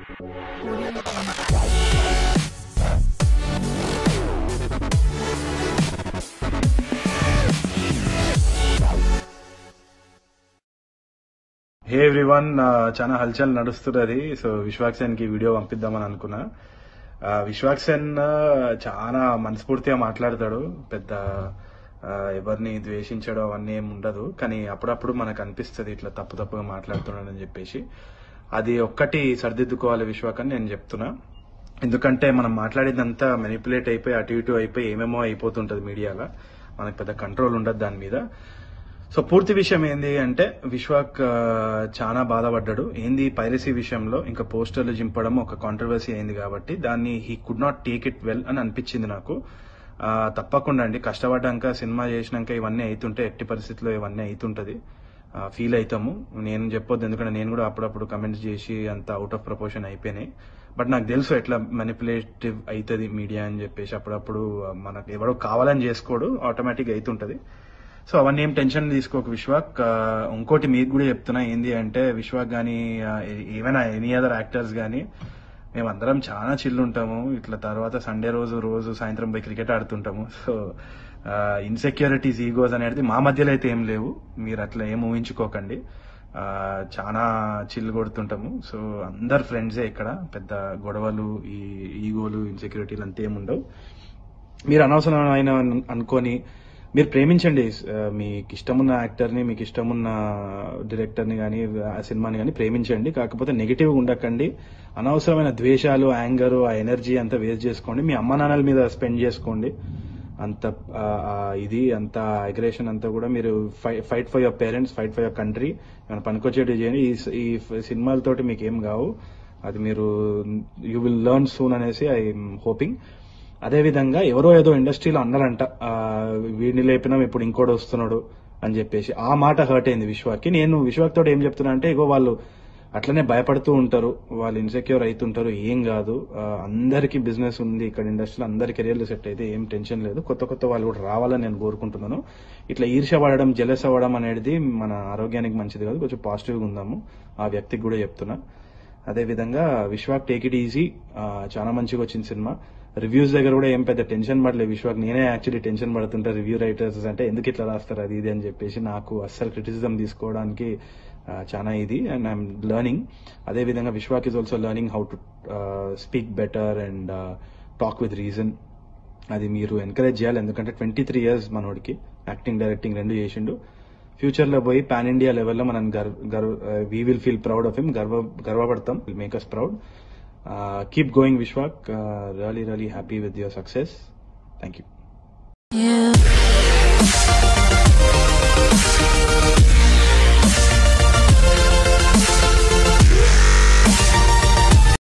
హే everyone చాలా హల్చల్ నడుస్తున్నది సో విశ్వాక్సేన్ కి వీడియో పంపిద్దామని అనుకున్నా ఆ, విశ్వాక్సేన్ ఆ, చాలా మనస్ఫూర్తిగా మాట్లాడతాడు పెద్ద ఆ, ఎవరిని ద్వేషించడం అవన్నీ ఏమి ఉండదు కానీ అప్పుడప్పుడు మనకు అనిపిస్తుంది ఇట్లా తప్పు తప్పుగా మాట్లాడుతున్నాడని చెప్పేసి అది ఒక్కటి సరిదిద్దుకోవాలి విశ్వాక్ అని నేను చెప్తున్నా ఎందుకంటే మనం మాట్లాడేదంతా మెనిపులేట్ అయిపోయి అటు ఇటు అయిపోయి ఏమేమో అయిపోతుంటది మీడియాలో మనకు పెద్ద కంట్రోల్ ఉండదు దాని మీద సో పూర్తి విషయం ఏంది అంటే విశ్వాక్ ఆ, చాలా బాధపడ్డాడు ఏంది పైరసీ విషయంలో ఇంకా పోస్టర్లు చింపడం ఒక కాంట్రవర్సీ అయింది కాబట్టి దాన్ని he could not take it well అని అనిపించింది నాకు ఆ, తప్పకుండా అండి కష్టపడ్డాక సినిమా చేసినాక ఇవన్నీ అవుతుంటే ఎట్టి పరిస్థితుల్లో ఇవన్నీ అవుతుంటది ఫీల్ అవుతాము నేను చెప్పొద్దు ఎందుకంటే నేను కూడా అప్పుడప్పుడు కమెంట్స్ చేసి అంత అవుట్ ఆఫ్ ప్రపోర్షన్ అయిపోయినాయి బట్ నాకు తెలుసు ఎట్లా మెనిపులేటివ్ అవుతుంది మీడియా అని చెప్పేసి అప్పుడప్పుడు మనకు ఎవడో కావాలని చేసుకోడు ఆటోమేటిక్ అవుతుంటది సో అవన్నీ ఏం టెన్షన్ తీసుకోక విశ్వాక్ ఆ, ఇంకోటి మీకు కూడా చెప్తున్నా ఏంది అంటే విశ్వాక్ కానీ ఏమైనా ఎనీ అదర్ యాక్టర్స్ కానీ మేమందరం చాలా చిల్లు ఉంటాము ఇట్లా తర్వాత సండే రోజు రోజు సాయంత్రం పోయి క్రికెట్ ఆడుతుంటాము సో ఇన్సెక్యూరిటీస్ ఈగోస్ అనేది మా మధ్యలో అయితే ఏం లేవు మీరు అట్లా ఏం ఊహించుకోకండి ఆ, చాలా చిల్లు కొడుతుంటాము సో అందరు ఫ్రెండ్సే ఇక్కడ పెద్ద గొడవలు ఈ ఈగోలు ఇన్సెక్యూరిటీలు అంతా ఏముండవు మీరు అనవసరమైన అనుకొని మీరు ప్రేమించండి ఆ, మీకు ఇష్టమున్న యాక్టర్ని మీకు ఇష్టమున్న డైరెక్టర్ని కానీ ఆ సినిమాని కానీ ప్రేమించండి కాకపోతే నెగిటివ్ ఉండకండి అనవసరమైన ద్వేషాలు యాంగర్ ఆ ఎనర్జీ అంతా వేస్ట్ చేసుకోండి మీ అమ్మ నాన్నల మీద స్పెండ్ చేసుకోండి అంత ఆ, ఆ, ఇది అంత అగ్రేషన్ అంతా కూడా మీరు fight for your parents fight for your country ఏమైనా పనికొచ్చేటి చేయండి ఈ ఈ సినిమాలతోటి మీకు ఏం కావు అది మీరు యూ విల్ లెర్న్ సూన్ అనేసి ఐఎమ్ హోపింగ్ అదే విధంగా ఎవరో ఏదో ఇండస్ట్రీలో అన్నారంట ఆ, వీడిని లేపినాం ఇప్పుడు ఇంకోటి వస్తున్నాడు అని చెప్పేసి ఆ మాట హర్ట్ అయింది విశ్వాకి నేను విశ్వాక్ తోటి ఏం చెప్తున్నా అంటే ఇగో వాళ్ళు అట్లనే భయపడుతూ ఉంటారు వాళ్ళు ఇన్సెక్యూర్ అవుతుంటారు ఏం కాదు ఆ, అందరికీ బిజినెస్ ఉంది ఇక్కడ ఇండస్ట్రీలో అందరి కెరియర్లు సెట్ అయితే ఏం టెన్షన్ లేదు కొత్త కొత్త వాళ్ళు కూడా రావాలని నేను కోరుకుంటున్నాను ఇట్లా ఈర్ష్య పడడం జెలస్ అవ్వడం అనేది మన ఆరోగ్యానికి మంచిది కాదు కొంచెం పాజిటివ్గా ఉందాము ఆ వ్యక్తికి కూడా చెప్తున్నా అదే విధంగా విశ్వాక్ టేక్ ఇట్ ఈజీ చాలా మంచిగా వచ్చింది సినిమా రివ్యూస్ దగ్గర కూడా ఏం పెద్ద టెన్షన్ పడలేదు విశ్వాక్ నేనే యాక్చువల్లీ టెన్షన్ పడుతుంటా రివ్యూ రైటర్స్ అంటే ఎందుకు ఇట్లా రాస్తారు అది ఇది అని చెప్పేసి నాకు అస్సలు క్రిటిసిజం తీసుకోవడానికి ఆ, చాలా ఇది అండ్ ఐఎమ్ లెర్నింగ్ అదే విధంగా Vishwak is also learning how to speak better and talk with reason అది మీరు ఎంకరేజ్ చేయాలి ఎందుకంటే ట్వంటీ త్రీ ఇయర్స్ మనోడికి యాక్టింగ్ డైరెక్టింగ్ రెండు చేసిండు ఫ్యూచర్ లో పోయి పాన్ ఇండియా లెవెల్లో మనం గర్వ గర్వ we will feel proud of him గర్వ గర్వపడతాం will make us proud keep going Vishwak really really happy with your success thank you You